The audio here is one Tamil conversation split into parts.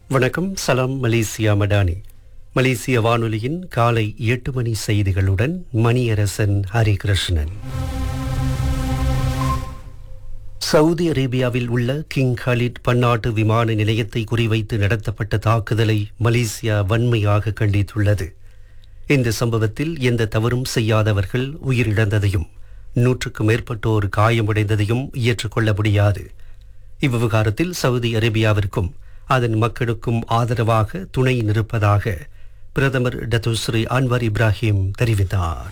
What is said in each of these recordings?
வணக்கம் சலாம் மலேசியா மடானி மலேசிய வானொலியின் காலை எட்டு மணி செய்திகளுடன் மணியரசன் ஹரிகிருஷ்ணன் சவுதி அரேபியாவில் உள்ள கிங் காலிட் பன்னாட்டு விமான நிலையத்தை குறிவைத்து நடத்தப்பட்ட தாக்குதலை மலேசியா வன்மையாக கண்டித்துள்ளது இந்த சம்பவத்தில் எந்த தவறும் செய்யாதவர்கள் உயிரிழந்ததையும் நூற்றுக்கும் மேற்பட்டோர் காயமடைந்ததையும் ஏற்றுக்கொள்ள முடியாது இவ்விவகாரத்தில் சவுதி அரேபியாவிற்கும் அதன் மக்களுக்கும் ஆதரவாக துணை நிற்பதாக பிரதமர் டத்துஸ்ரீ அன்வர் இப்ராஹிம் தெரிவித்தார்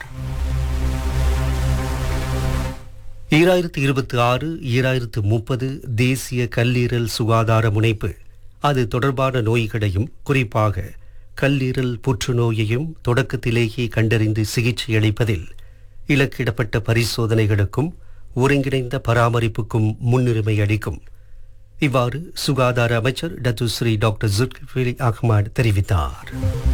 ஈராயிரத்து இருபத்தி ஆறு ஈராயிரத்து முப்பது தேசிய கல்லீரல் சுகாதார முனைப்பு அது தொடர்பான நோய்களையும் குறிப்பாக கல்லீரல் புற்றுநோயையும் தொடக்கத்திலேயே கண்டறிந்து சிகிச்சை அளிப்பதில் இலக்கிடப்பட்ட பரிசோதனைகளுக்கும் ஒருங்கிணைந்த பராமரிப்புக்கும் முன்னுரிமை அளிக்கும் இவ்வாறு சுகாதார அமைச்சர் டத்துஸ்ரீ டாக்டர் ஜுல்கிஃபிலி அஹ்மத் தெரிவித்தார்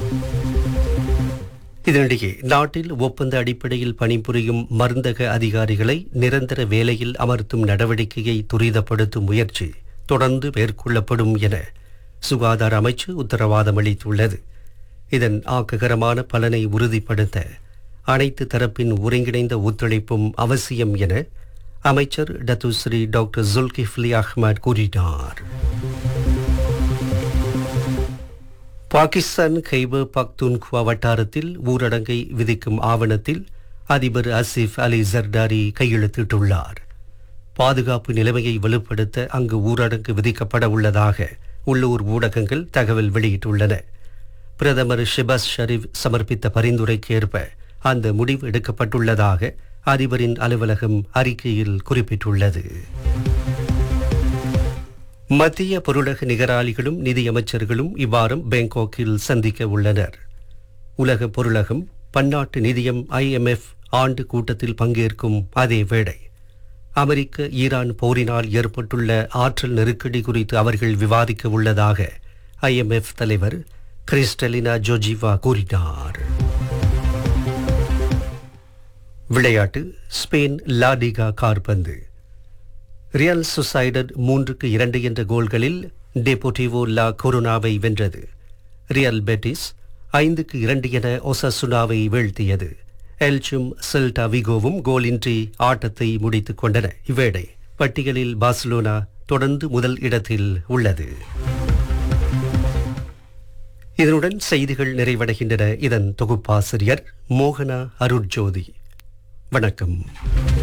இதனிடையே நாட்டில் ஒப்பந்த அடிப்படையில் பணிபுரியும் மருந்தக அதிகாரிகளை நிரந்தர வேலையில் அமர்த்தும் நடவடிக்கையை துரிதப்படுத்தும் முயற்சி தொடர்ந்து மேற்கொள்ளப்படும் என சுகாதார அமைச்சு உத்தரவாதம் அளித்துள்ளது இதன் ஆக்ககரமான பலனை உறுதிப்படுத்த அனைத்து தரப்பின் ஒருங்கிணைந்த ஒத்துழைப்பும் அவசியம் என அமைச்சர் டத்துஸ்ரீ டாக்டர் ஜுல்கிஃப்லி அஹ்மத் கூறினார் பாகிஸ்தான் கைபர் பக்துன்குவா வட்டாரத்தில் ஊரடங்கை விதிக்கும் ஆவணத்தில் அதிபர் அசிஃப் அலி ஜர்டாரி கையெழுத்திட்டுள்ளார் பாதுகாப்பு நிலைமையை வலுப்படுத்த அங்கு ஊரடங்கு விதிக்கப்பட உள்ளதாக உள்ளூர் ஊடகங்கள் தகவல் வெளியிட்டுள்ளன பிரதமர் ஷிபாஸ் ஷரீப் சமர்ப்பித்த பரிந்துரைக்கு ஏற்ப அந்த முடிவு எடுக்கப்பட்டுள்ளதாக அதிபரின் அலுவலகம் அறிக்கையில் குறிப்பிட்டுள்ளது மத்திய பொருளக நிகராளிகளும் நிதியமைச்சர்களும் இவ்வாரம் பேங்காக்கில் சந்திக்க உள்ளனர் உலக பொருளகம் பன்னாட்டு நிதியம் ஐஎம்எஃப் ஆண்டு கூட்டத்தில் பங்கேற்கும் அதே வேளை அமெரிக்க ஈரான் போரினால் ஏற்பட்டுள்ள ஆற்றல் நெருக்கடி குறித்து அவர்கள் விவாதிக்க உள்ளதாக ஐஎம்எஃப் தலைவர் கிறிஸ்டலினா ஜோஜிவா கூறினார் விளையாட்டு ஸ்பெயின் லாடிகா கார்பந்து ரியல் சொசைடட் மூன்றுக்கு இரண்டு என்ற கோல்களில் டெபோட்டிவோ லா கொரோனாவை வென்றது ரியல் பெட்டிஸ் ஐந்துக்கு இரண்டு என ஒசசுனாவை வீழ்த்தியது எல்ச்சும் செல்டா விகோவும் கோலின்றி ஆட்டத்தை முடித்துக் கொண்டன இவ்வேளை பட்டியலில் பார்சிலோனா தொடர்ந்து முதல் இடத்தில் உள்ளது இதனுடன் செய்திகள் நிறைவடைகின்றன இதன் தொகுப்பாசிரியர் மோகனா அருட்ஜோதி வணக்கம்